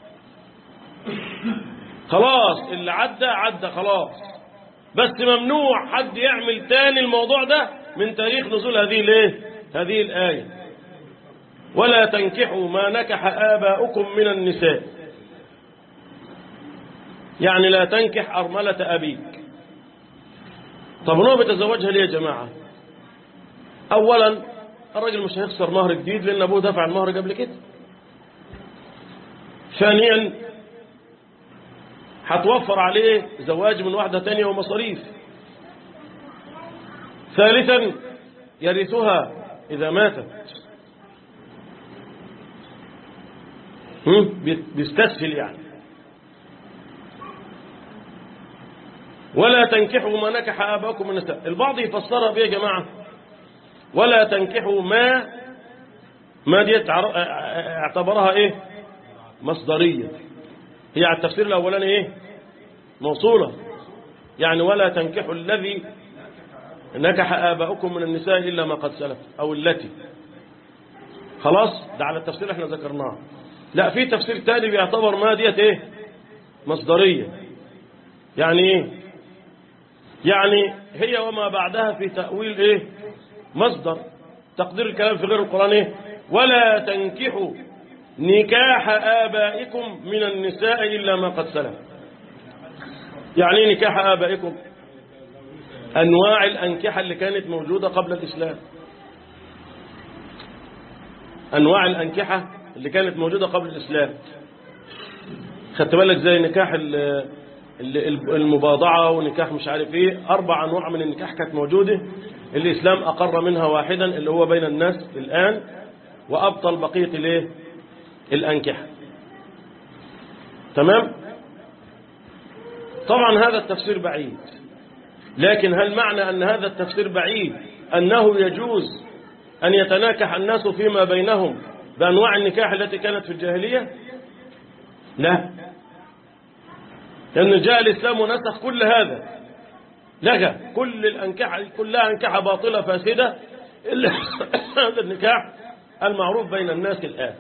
خلاص اللي عدى عدى خلاص بس ممنوع حد يعمل تاني الموضوع ده من تاريخ نزول هذه الايه هذه الآية ولا تنكحوا ما نكح آباؤكم من النساء يعني لا تنكح أرملة أبيك طب هو بيتزوجها ليه يا جماعة أولا الراجل مش هيخسر مهر جديد لأن أبوه دفع المهر قبل كده ثانيا هتوفر عليه زواج من واحدة تانية ومصاريف ثالثا يرثها إذا ماتت بيستسهل يعني ولا تنكحوا ما نكح آباؤكم من النساء البعض يفسرها بيه يا جماعة ولا تنكحوا ما ما دي اعتبرها ايه مصدرية هي على التفسير الأولاني ايه موصولة يعني ولا تنكحوا الذي نكح آباؤكم من النساء إلا ما قد سلف أو التي خلاص ده على التفسير احنا ذكرناه لا في تفسير تاني بيعتبر ما ديت ايه مصدرية يعني ايه يعني هي وما بعدها في تأويل ايه مصدر تقدير الكلام في غير القرآن ايه ولا تنكحوا نكاح آبائكم من النساء إلا ما قد سلف يعني ايه نكاح آبائكم أنواع الأنكحة اللي كانت موجودة قبل الإسلام أنواع الأنكحة اللي كانت موجودة قبل الإسلام خدت بالك زي نكاح ال- ال- المباضعة ونكاح مش عارف ايه أربع أنواع من النكاح كانت موجودة الإسلام أقر منها واحدا اللي هو بين الناس الآن وأبطل بقية الايه الأنكحة تمام طبعا هذا التفسير بعيد لكن هل معنى أن هذا التفسير بعيد أنه يجوز أن يتناكح الناس فيما بينهم بأنواع النكاح التي كانت في الجاهلية لا لأن جاء الإسلام ونسخ كل هذا لغى كل الأنكحة كلها أنكحة باطلة فاسدة إلا هذا النكاح المعروف بين الناس الآن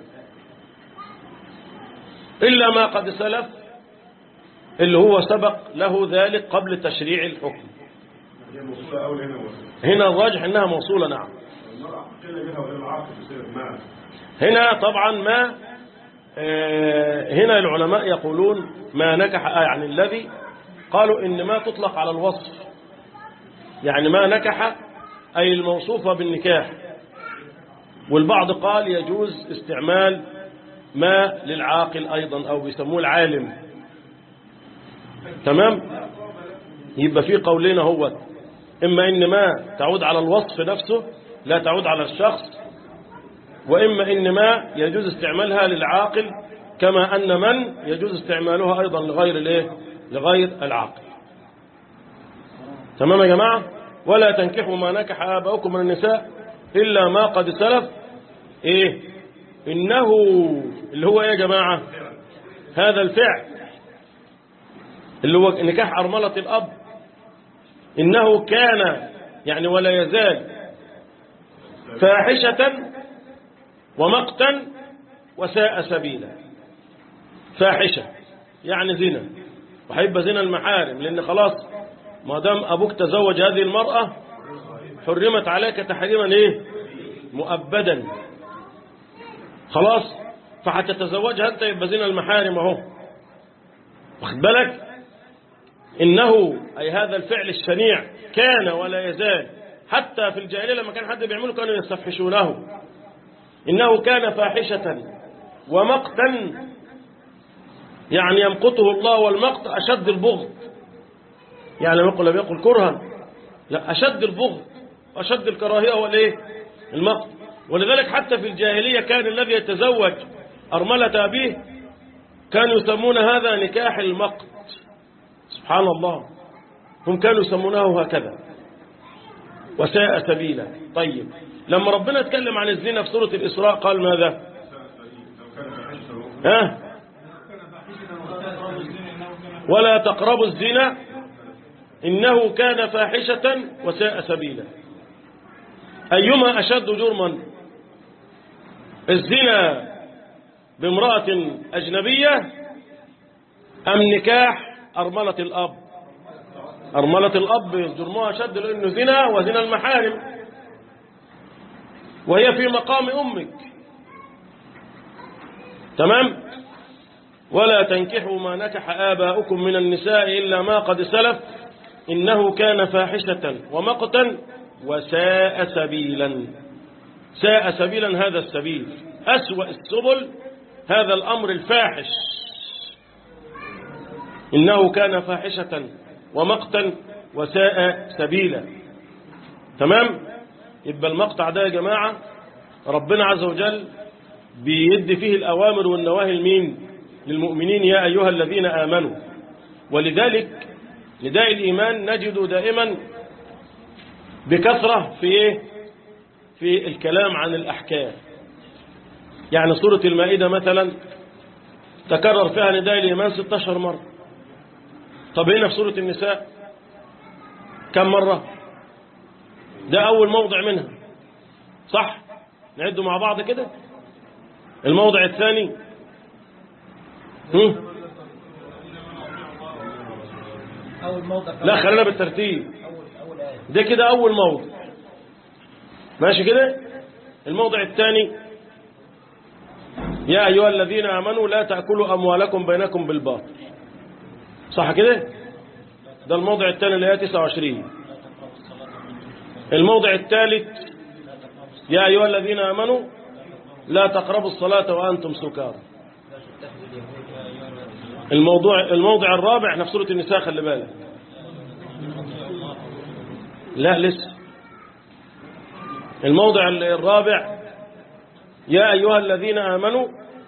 إلا ما قد سلف اللي هو سبق له ذلك قبل تشريع الحكم هي موصولة أول هنا وصل هنا الراجح أنها موصولة نعم المرأة قيل منها وغير العقل بصيغة معنى هنا طبعا ما آه، هنا العلماء يقولون ما نكح آه، يعني الذي قالوا إن ما تطلق على الوصف يعني ما نكح أي الموصوفة بالنكاح والبعض قال يجوز استعمال ما للعاقل أيضا أو بيسموه العالم تمام يبقى في قولين هو إما إن ما تعود على الوصف نفسه لا تعود على الشخص وإما إن ما يجوز استعمالها للعاقل كما أن من يجوز استعمالها أيضا لغير الايه لغير العاقل تمام يا جماعة ولا تنكحوا ما نكح آباؤكم من النساء إلا ما قد سلف إيه إنه اللي هو إيه يا جماعة هذا الفعل اللي هو نكاح أرملة الأب إنه كان يعني ولا يزال فاحشة ومقتا وساء سبيلا فاحشة يعني زنا وهيبقى زنا المحارم لأن خلاص ما دام أبوك تزوج هذه المرأة حرمت عليك تحريما إيه مؤبدا خلاص فهتتزوجها أنت يبقى زنا المحارم أهو واخد بالك إنه أي هذا الفعل الشنيع كان ولا يزال حتى في الجاهلية لما كان حد بيعمله كانوا يستفحشونه إنه كان فاحشة ومقتا يعني يمقته الله والمقت أشد البغض يعني لم يقل لم يقل كرها لا أشد البغض أشد الكراهية هو الايه المقت ولذلك حتى في الجاهلية كان الذي يتزوج أرملة أبيه كانوا يسمون هذا نكاح المقت سبحان الله هم كانوا يسمونه هكذا وساء سبيلا طيب لما ربنا اتكلم عن الزنا في سورة الإسراء قال ماذا لو كان فاحشة وهو ها ولا تقربوا الزنا إنه كان فاحشة وساء سبيلا أيما أشد جرما الزنا بامرأة أجنبية أم نكاح أرملة الأب أرملة الأب جرمها أشد لأنه زنا وزنا المحارم وهي في مقام أمك تمام ولا تنكحوا ما نكح آباؤكم من النساء إلا ما قد سلف إنه كان فاحشة ومقتا وساء سبيلا ساء سبيلا هذا السبيل أسوأ السبل هذا الأمر الفاحش إنه كان فاحشة ومقتا وساء سبيلا تمام يبقى المقطع ده يا جماعة ربنا عز وجل بيدي فيه الأوامر والنواهي المين للمؤمنين يا أيها الذين آمنوا ولذلك نداء الإيمان نجد دائما بكثرة في إيه؟ في الكلام عن الأحكام يعني سورة المائدة مثلا تكرر فيها نداء الإيمان 16 مرة طب هنا في سورة النساء كم مرة ده أول موضع منها صح نعده مع بعض كده الموضع الثاني هم؟ أول موضع لا خلينا بالترتيب أول أول آية ده كده أول موضع ماشي كده الموضع الثاني يا أيها الذين آمنوا لا تأكلوا أموالكم بينكم بالباطل صح كده ده الموضع الثاني اللي هي 29 الموضع الثالث يا أيها الذين آمنوا لا تقربوا الصلاة وأنتم سكارى الموضوع الموضع الرابع احنا في سورة النساء خلي بالك لا لسه الموضع الرابع يا أيها الذين آمنوا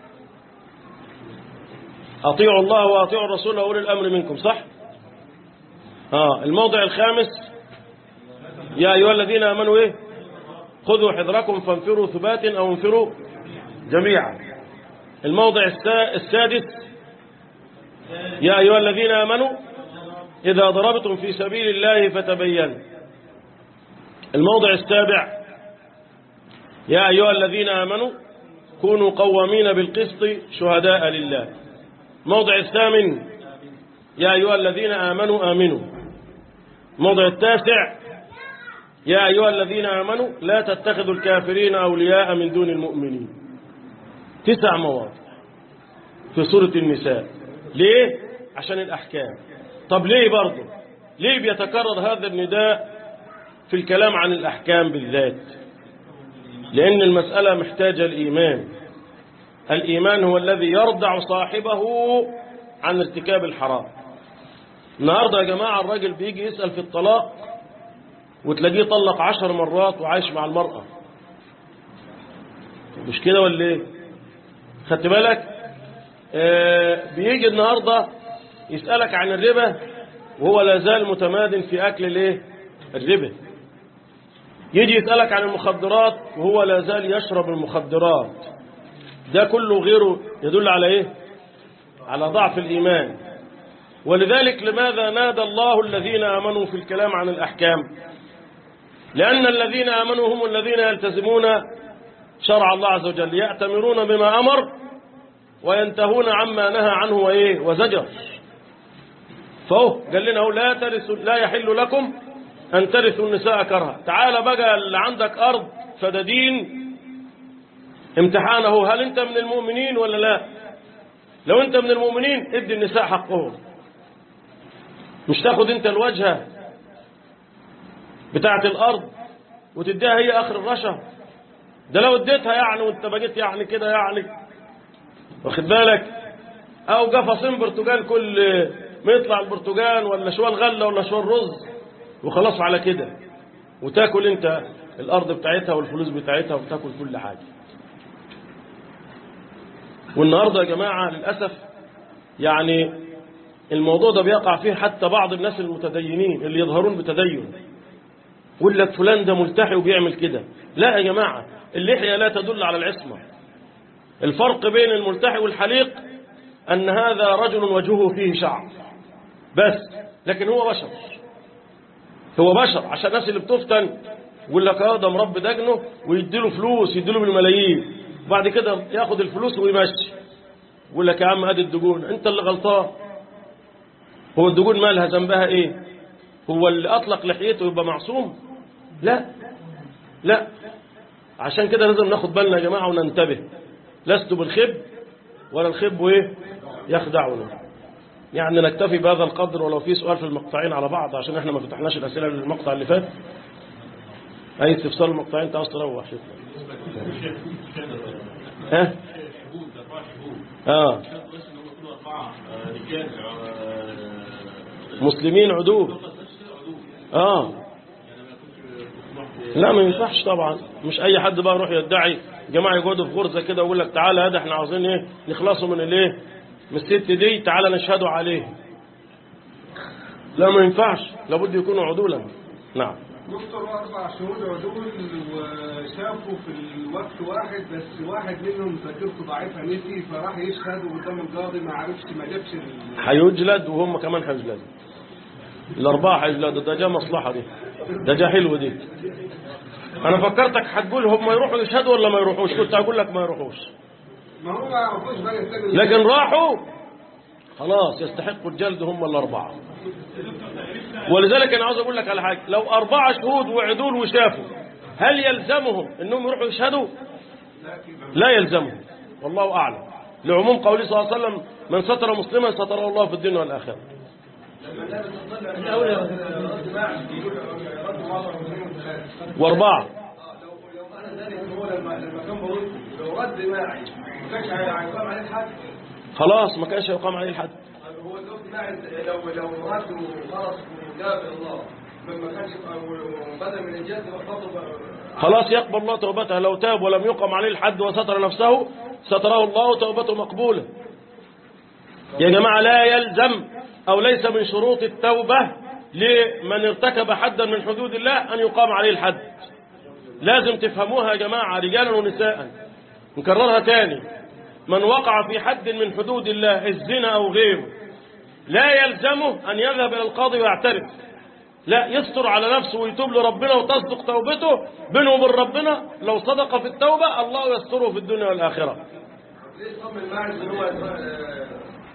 أطيعوا الله وأطيعوا الرسول وأولي الأمر منكم صح آه الموضع الخامس يا أيها الذين آمنوا إيه خذوا حذركم فانفروا ثبات أو انفروا جميعا الموضع السا- السادس يا أيها الذين آمنوا إذا ضربتم في سبيل الله فتبينوا الموضع السابع يا أيها الذين آمنوا كونوا قوامين بالقسط شهداء لله موضع الثامن يا أيها الذين آمنوا آمنوا موضع التاسع يا أيها الذين آمنوا لا تتخذوا الكافرين أولياء من دون المؤمنين تسع مواضع في سورة النساء ليه؟ عشان الأحكام طب ليه برضه ليه بيتكرر هذا النداء في الكلام عن الأحكام بالذات لأن المسألة محتاجة الإيمان الإيمان هو الذي يردع صاحبه عن ارتكاب الحرام النهاردة يا جماعة الراجل بيجي يسأل في الطلاق وتلاقيه طلق عشر مرات وعايش مع المرأة مش كده ولا ايه خدت بالك آه بيجي النهاردة يسألك عن الربا وهو لا زال متمادن في أكل الايه الربا يجي يسألك عن المخدرات وهو لا زال يشرب المخدرات ده كله غيره يدل على ايه على ضعف الإيمان ولذلك لماذا نادى الله الذين آمنوا في الكلام عن الأحكام لأن الذين آمنوا هم الذين يلتزمون شرع الله عز وجل يأتمرون بما أمر وينتهون عما نهى عنه وإيه وزجر فهو قال لنا هو لا ترثوا لا يحل لكم أن ترثوا النساء كرها تعال بقى اللي عندك أرض فدادين امتحانه هل أنت من المؤمنين ولا لا لو أنت من المؤمنين ادي النساء حقهم مش تاخد أنت الوجهة بتاعة الأرض وتديها هي آخر الرشا ده لو اديتها يعني وانت بقيت يعني كده يعني واخد بالك او قفصين برتقال كل ما يطلع البرتقال ولا شويه الغله ولا شويه الرز وخلاص على كده وتاكل انت الارض بتاعتها والفلوس بتاعتها وتاكل كل حاجه والنهارده يا جماعه للاسف يعني الموضوع ده بيقع فيه حتى بعض الناس المتدينين اللي يظهرون بتدين يقول لك فلان ده ملتحي وبيعمل كده لا يا جماعه اللحيه لا تدل على العصمه الفرق بين الملتحي والحليق أن هذا رجل وجهه فيه شعر بس لكن هو بشر هو بشر عشان الناس اللي بتفتن يقول لك اه ده مربي دجنه ويديله فلوس يديله بالملايين وبعد كده ياخد الفلوس ويمشي يقول لك يا عم ادي الدجون انت اللي غلطان هو الدجون مالها ذنبها ايه هو اللي اطلق لحيته يبقى معصوم لا لا عشان كده لازم ناخد بالنا يا جماعه وننتبه لست بالخب ولا الخب ايه يخدعنا يعني نكتفي بهذا القدر ولو في سؤال في المقطعين على بعض عشان احنا ما فتحناش الاسئله للمقطع اللي فات اي استفسار المقطعين انت عاوز تروح شوف ها اه مسلمين عدول اه لا ما ينفعش طبعا مش اي حد بقى يروح يدعي جماعه يقعدوا في غرزه كده ويقول لك تعالى هذا احنا عاوزين ايه نخلصوا من الايه من الست دي تعالى نشهدوا عليه لا ما ينفعش لابد يكونوا عدولا نعم دكتور أربع شهود عدول وشافوا في الوقت واحد بس واحد منهم ذاكرته ضعيفة نسي فراح يشهد قدام القاضي ما عرفش ما جابش ال- هيجلد وهم كمان هيجلدوا الأربعة هيجلدوا ده جا مصلحة دي ده جا حلو دي أنا فكرتك هتقول هم يروحوا يشهدوا ولا ما يروحوش كنت هقول لك ما يروحوش ما هو ما يعرفوش بقى يستنى لكن راحوا خلاص يستحقوا الجلد هم الأربعة ولذلك أنا عاوز أقول لك على حاجة لو أربعة شهود وعدول وشافوا هل يلزمهم أنهم يروحوا يشهدوا لا يلزمهم والله أعلم لعموم قوله صلى الله عليه وسلم من ستر مسلما ستره الله في الدنيا والآخرة وأربعة لو انا ذلك هو لما لما كان بقول لو رد ماعز ما كانش هيقام عليه حد خلاص ما كانش يقام عليه الحد هو دلوقتي ماعز لو لو رد وخلص وجاب الله ما كانش بدل من الجد برضه خلاص يقبل الله توبته لو تاب ولم يقم عليه الحد وستر نفسه ستره الله توبته مقبولة يا جماعة لا يلزم أو ليس من شروط التوبة لمن ارتكب حدا من حدود الله أن يقام عليه الحد لازم تفهموها يا جماعة رجالا ونساء نكررها تاني من وقع في حد من حدود الله الزنا أو غيره لا يلزمه أن يذهب إلى القاضي ويعترف لا يستر على نفسه ويتوب لربنا وتصدق توبته بينه وبين ربنا لو صدق في التوبة الله يستره في الدنيا والآخرة ليه صم الماعز ان هو آه،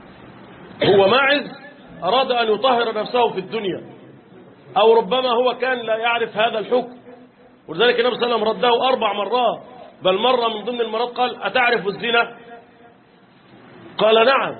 هو ماعز أراد أن يطهر نفسه في الدنيا أو ربما هو كان لا يعرف هذا الحكم ولذلك النبي صلى الله عليه وسلم رده أربع مرات بل مرة من ضمن المرات قال أتعرف الزنا قال نعم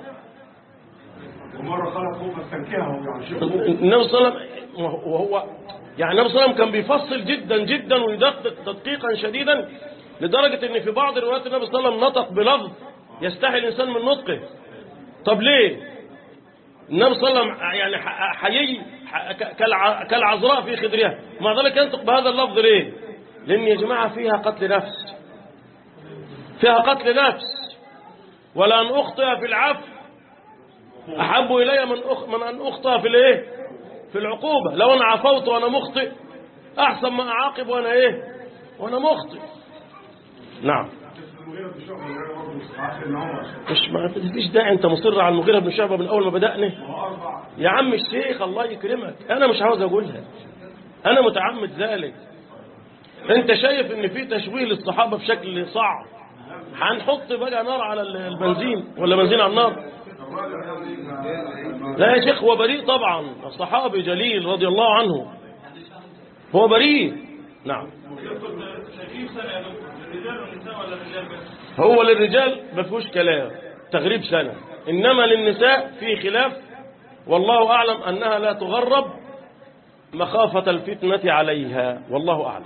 ومرة خلق فوق استنكهه يعني شيخ النبي صلى الله عليه وسلم وهو يعني النبي صلى الله عليه وسلم كان بيفصل جدا جدا ويدقق تدقيقا شديدا لدرجة ان في بعض روايات النبي صلى الله عليه وسلم نطق بلفظ يستحي الانسان من نطقه طب ليه النبي صلى الله عليه وسلم يعني ح- حيي ح- ك- كالع- كالعذراء في خدرها مع ذلك ينطق بهذا اللفظ ليه لان يا جماعة فيها قتل نفس فيها قتل نفس ولأن أخطئ في العفو أحب إلي من, أخ من أن أخطئ في الإيه في العقوبة لو أنا عفوت وأنا مخطئ أحسن ما أعاقب وأنا إيه وأنا مخطئ نعم المغيرة بن شعبة المغيرة برضه مستعاف ان هو مش ما فيش داعي أنت مصر على المغيرة بن شعبة من أول ما بدأنا هو أربع يا عم الشيخ الله يكرمك أنا مش عاوز أقولها أنا متعمد ذلك أنت شايف إن في تشويه للصحابة بشكل صعب هنحط بقى نار على البنزين ولا بنزين على النار لا يا شيخ هو بريء طبعا الصحابي جليل رضي الله عنه هو بريء نعم هو للرجال ما فيهوش كلام تغريب سنة إنما للنساء في خلاف والله أعلم أنها لا تغرب مخافة الفتنة عليها والله أعلم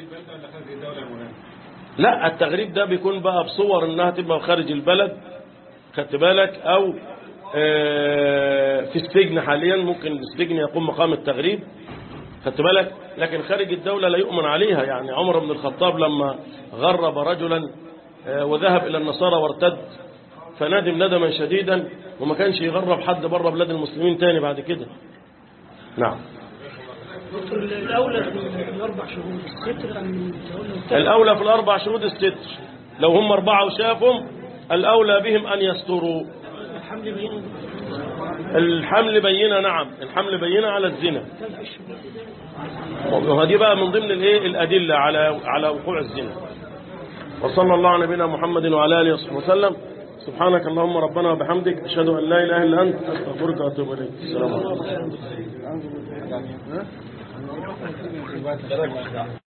لا التغريب ده بيكون بقى بصور انها تبقى خارج البلد خدت بالك او آه، في السجن حاليا ممكن السجن يقوم مقام التغريب خدت بالك لكن خارج الدولة لا يؤمن عليها يعني عمر بن الخطاب لما غرب رجلا آه، وذهب إلى النصارى وارتد فندم ندما شديدا وما كانش يغرب حد بره بلاد المسلمين تاني بعد كده نعم دكتور الأولى في الأربع شهور الستر أم التولى الأولى في الأربع شهود الستر لو هم أربعة وشافهم الأولى بهم أن يستروا الحمل بين الحمل بينة نعم الحمل بينة على الزنا ثلاث شهور وهذه بقى من ضمن الايه الأدلة على على وقوع الزنا وصلى الله على نبينا محمد وعلى آله وصحبه وسلم سبحانك اللهم ربنا وبحمدك أشهد أن لا إله إلا أنت أستغفرك وأتوب إليك السلام عليكم